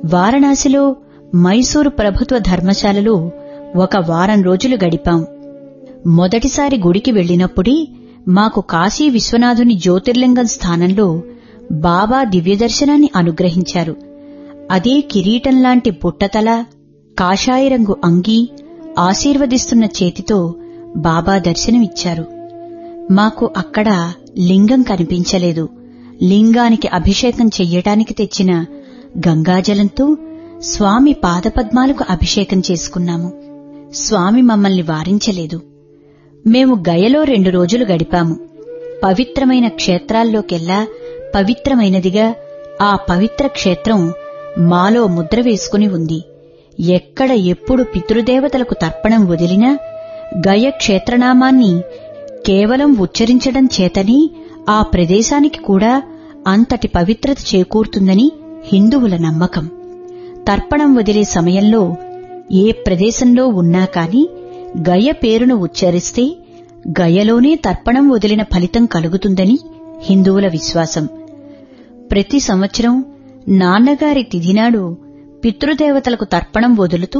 వారణాసిలో మైసూరు ప్రభుత్వ ధర్మశాలలో ఒక వారం రోజులు గడిపాం మొదటిసారి గుడికి వెళ్ళినప్పుడే మాకు కాశీ విశ్వనాథుని జ్యోతిర్లింగం స్థానంలో బాబా దివ్యదర్శనాన్ని అనుగ్రహించారు అదే కిరీటంలాంటి బుట్టతల కాషాయ రంగు అంగీ ఆశీర్వదిస్తున్న చేతితో బాబా దర్శనమిచ్చారు మాకు అక్కడ లింగం కనిపించలేదు లింగానికి అభిషేకం చెయ్యటానికి తెచ్చిన గంగాజలంతో స్వామి పాదపద్మాలకు అభిషేకం చేసుకున్నాము స్వామి మమ్మల్ని వారించలేదు మేము గయలో రెండు రోజులు గడిపాము పవిత్రమైన క్షేత్రాల్లోకెల్లా పవిత్రమైనదిగా ఆ పవిత్ర క్షేత్రం మాలో ముద్ర వేసుకుని ఉంది ఎక్కడ ఎప్పుడు పితృదేవతలకు తర్పణం వదిలినా గయ క్షేత్రనామాన్ని కేవలం ఉచ్చరించడం చేతని ఆ ప్రదేశానికి కూడా అంతటి పవిత్రత చేకూరుతుందని హిందువుల నమ్మకం తర్పణం వదిలే సమయంలో ఏ ప్రదేశంలో ఉన్నా కాని గయ పేరును ఉచ్చరిస్తే గయలోనే తర్పణం వదిలిన ఫలితం కలుగుతుందని హిందువుల విశ్వాసం ప్రతి సంవత్సరం నాన్నగారి తిథినాడు పితృదేవతలకు తర్పణం వదులుతూ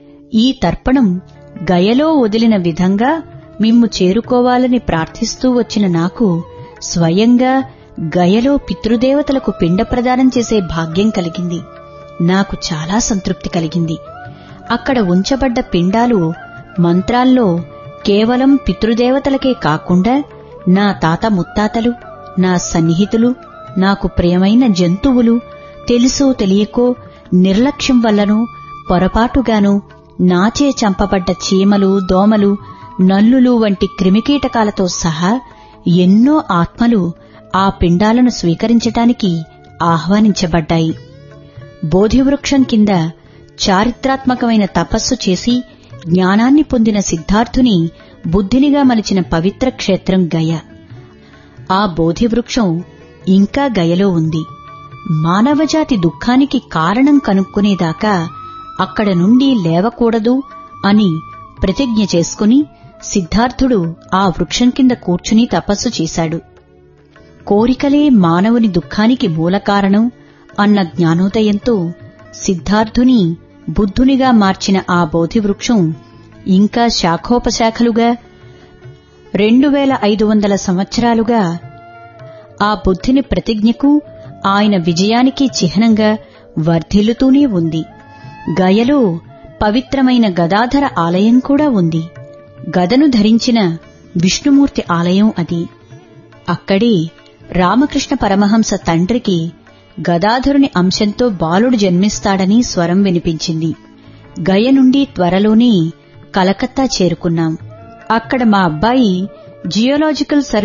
ఈ తర్పణం గయలో వదిలిన విధంగా మిమ్ము చేరుకోవాలని ప్రార్థిస్తూ వచ్చిన నాకు స్వయంగా గయలో పితృదేవతలకు పిండ ప్రదానం చేసే భాగ్యం కలిగింది నాకు చాలా సంతృప్తి కలిగింది అక్కడ ఉంచబడ్డ పిండాలు మంత్రాల్లో కేవలం పితృదేవతలకే కాకుండా నా తాత ముత్తాతలు నా సన్నిహితులు నాకు ప్రియమైన జంతువులు తెలుసో తెలియకో నిర్లక్ష్యం వల్లనూ పొరపాటుగాను నాచే చంపబడ్డ చీమలు దోమలు నల్లులు వంటి క్రిమికీటకాలతో సహా ఎన్నో ఆత్మలు ఆ పిండాలను స్వీకరించటానికి ఆహ్వానించబడ్డాయి బోధివృక్షం కింద చారిత్రాత్మకమైన తపస్సు చేసి జ్ఞానాన్ని పొందిన సిద్ధార్థుని బుద్ధినిగా మలిచిన పవిత్ర క్షేత్రం గయ ఆ బోధివృక్షం ఇంకా గయలో ఉంది మానవజాతి దుఃఖానికి కారణం కనుక్కునేదాకా అక్కడ నుండి లేవకూడదు అని ప్రతిజ్ఞ చేసుకుని సిద్ధార్థుడు ఆ వృక్షం కింద కూర్చుని తపస్సు చేశాడు కోరికలే మానవుని దుఃఖానికి మూల కారణం అన్న జ్ఞానోదయంతో సిద్ధార్థుని బుద్ధునిగా మార్చిన ఆ బోధివృక్షం ఇంకా శాఖోపశాఖలుగా రెండు వేల ఐదు వందల సంవత్సరాలుగా ఆ బుద్ధిని ప్రతిజ్ఞకు ఆయన విజయానికి చిహ్నంగా వర్ధిల్లుతూనే ఉంది గయలో పవిత్రమైన గదాధర ఆలయం కూడా ఉంది గదను ధరించిన విష్ణుమూర్తి ఆలయం అది అక్కడే రామకృష్ణ పరమహంస తండ్రికి గదాధరుని అంశంతో బాలుడు జన్మిస్తాడని స్వరం వినిపించింది గయ నుండి త్వరలోనే కలకత్తా చేరుకున్నాం అక్కడ మా అబ్బాయి జియోలాజికల్ సర్వే